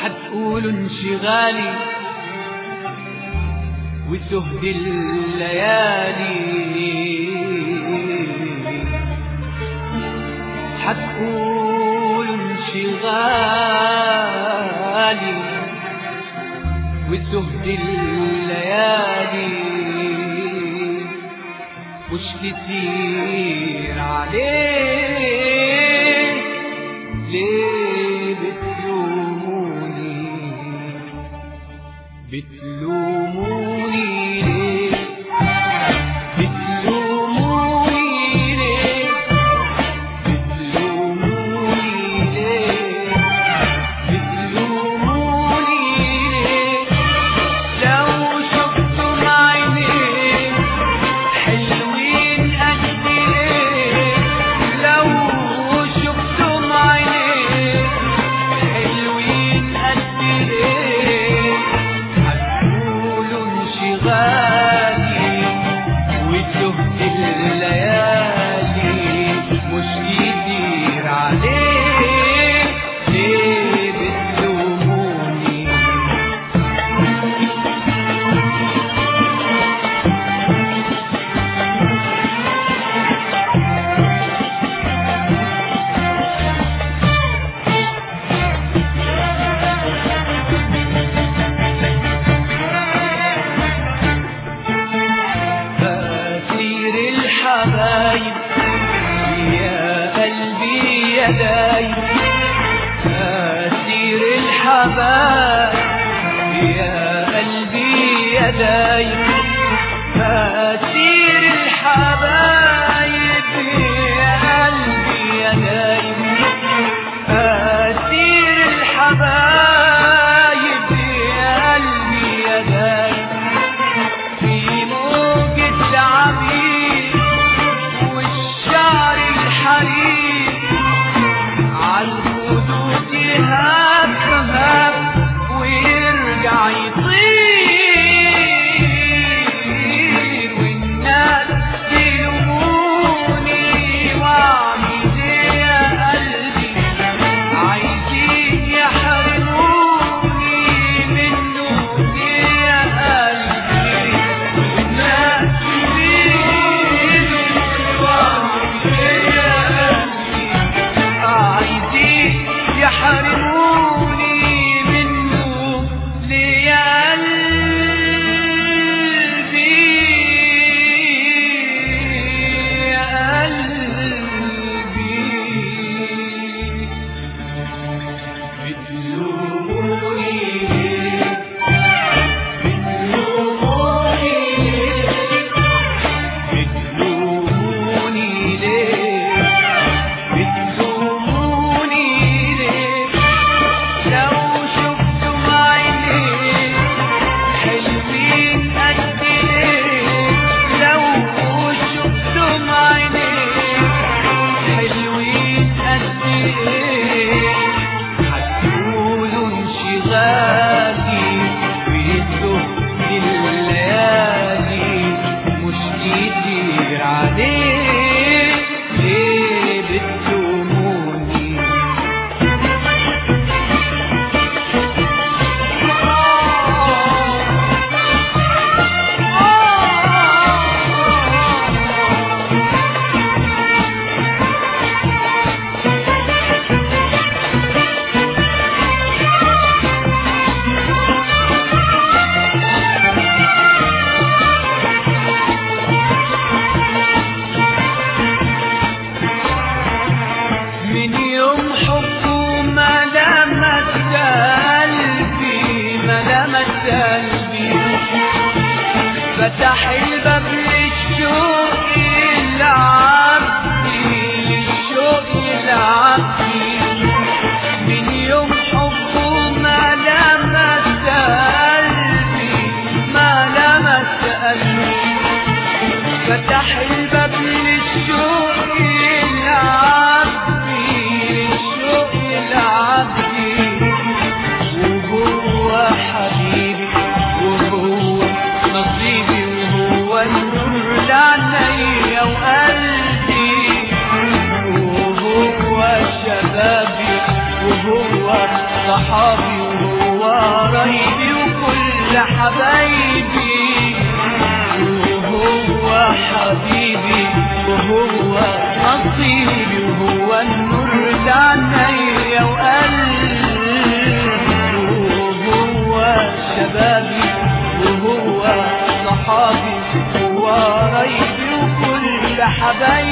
هتقولوا انشغالي وسهد الليالي هتقولوا انشغالي وسهد الليالي مش كتير عليه ليه بتلوموني بتلوموني ليه بتلوموني ليه بتلوموني ليه بتلوموني ليه لو شفتم عينيه حلوين قد ايه لو شفتم عينيه حلوين قد ايه هتقولوا انشغالي وتهت الليالي مش كتير عليه ليه بتلوموني فاسير الحبايب يا قلبي يا دايب فاسير الحبايب يا قلبي يا دايب فاسير الحبايب يا قلبي يا دايب فاسير الحبايب يا قلبي يا دايب في موجة عبيد والشعر الحرير عالخدود يهب هب ويرجع يطير والناس يلوموني واعمل ايه يا قلبي عايزين يحرموني منه ايه يا قلبي والناس يريدوا واعمل ايه يا قلبي عايزين يحرموني منه ليه يا قلبي يا قلبي بتلوموني ليه بتلوموني ليه بتلوموني ليه بتلوموني ليه لو شفتم عينيه حلوين قد ايه لو شفتم عينيه حلوين قد ايه هتقولوا انشغالي ويدوا الليالي مش كتير عليه ليه بتلوموني من يوم حبه ما لمس قلبي ما لمس قلبي فتح الباب للشوق العبدي للشوق العبدي من يوم حبه ما لمس قلبي ما لمس قلبي فتح الباب للشوق العبدي للشوق العبدي وهو حبيبي وهو نصيبي وهو النور لعينيا وقلبي وهو شبابي وهو صحابي وهو وهو نصيبي وهو النور اللي عينيا وقلبي وهو شبابي وهو صحابي وهو قرايبي وكل حبايبي